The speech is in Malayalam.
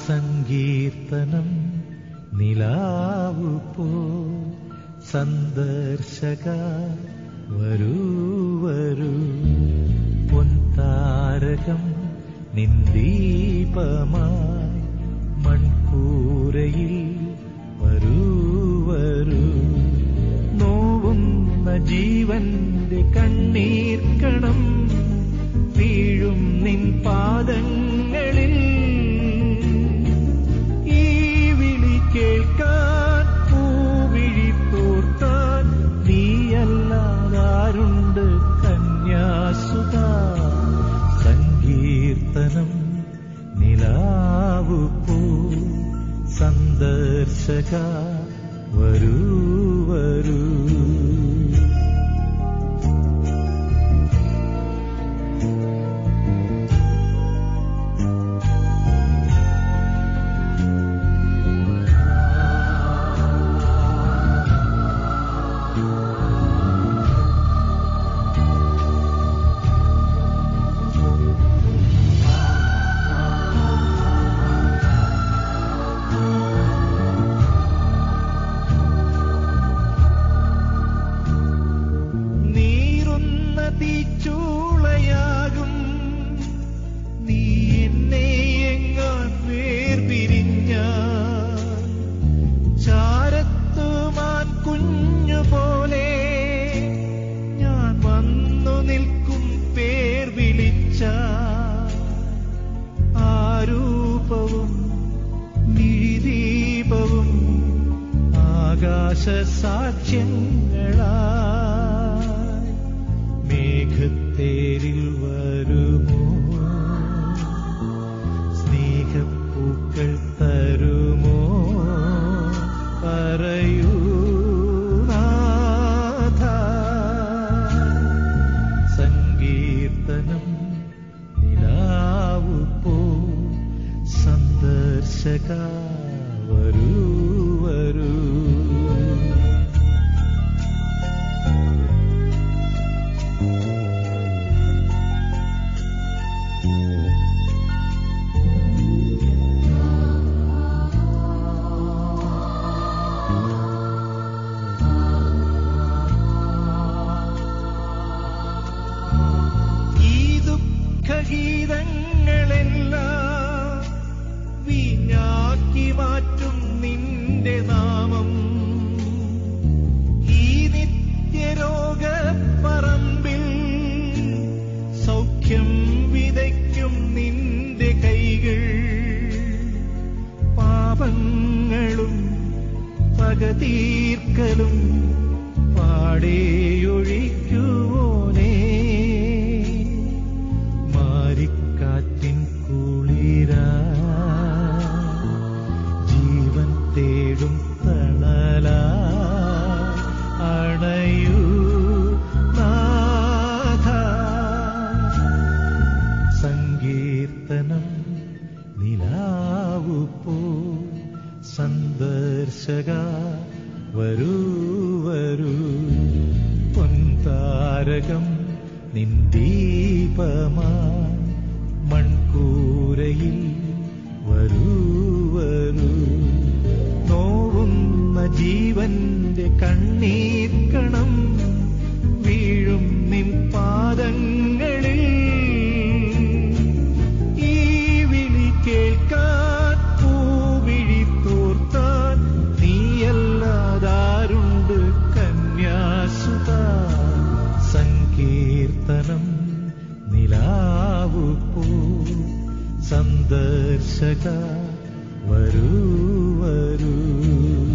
സങ്കീർത്തനം നിലാവു പോ സന്ദർശക വരൂ വരൂ പൊൻതാരകം നിന്ദീപമായി മൺകൂരയിൽ വരൂ വരൂ നോവുന്ന ജീവന്റെ കണ്ണീർക്കണം വീഴും നിൻ പാദങ്ങളിൽ ഈ വിളി കേൾക്കാൻ പൂവിഴി തോർത്താൻ നീയല്ലാതാരുണ്ട് കന്യാസുത സങ്കീർത്തനം നിലാവു പോ സന്ദർശക വരൂ വരൂ നീറുന്ന തീച്ചൂളയാകും നീ എന്നെ എങ്ങാൻ വേർപിരിഞ്ഞ ചാരത്തുമാൻ കുഞ്ഞു പോലെ ഞാൻ വന്നു നിൽക്കും പേർ വിളിച്ച ആരൂപവും നിഴീപവും ആകാശ സാക്ഷ്യങ്ങളായി മേഘത്തേരിൽ വരുമോ സ്നേഹപ്പൂക്കൾ തരുമോ പറയൂ നാഥ സങ്കീർത്തനം നിലാവു പോ സന്ദർശക വരൂ വരൂ ഈ ദുഃഖഗീതങ്ങളെല്ലാം വീഞ്ഞാക്കി മാറ്റും നിന്റെ നാമം ഈ നിത്യരോഗപ്പറമ്പിൽ സൗഖ്യം വിതയ്ക്കും നിന്റെ കൈകൾ പാപങ്ങളും പകതീർക്കലും പാടേയൊഴിക്കുവോനേ മാരിക്കാറ്റിൻ കുളിര ജീവൻ തേടും തണല അണയൂ നാഥ സങ്കീർത്തനം നിലാവു പോ സന്ദർശക വരൂ വരൂ പൊൻതാരകം നിന്ദീപമാ മൺകൂരയിൽ വരൂ വരൂ നോവുന്ന ജീവന്റെ കണ്ണീർക്കണം വീഴും നിൻ പാദങ്ങളിൽ ഈ വിളി കേൾക്കാൻ പൂവിഴി തോർത്താൻ നീയല്ലാതാരുണ്ട് കന്യാസുത സങ്കീർത്തനം നിലാവു പോ സന്ദർശക വരൂ വരൂ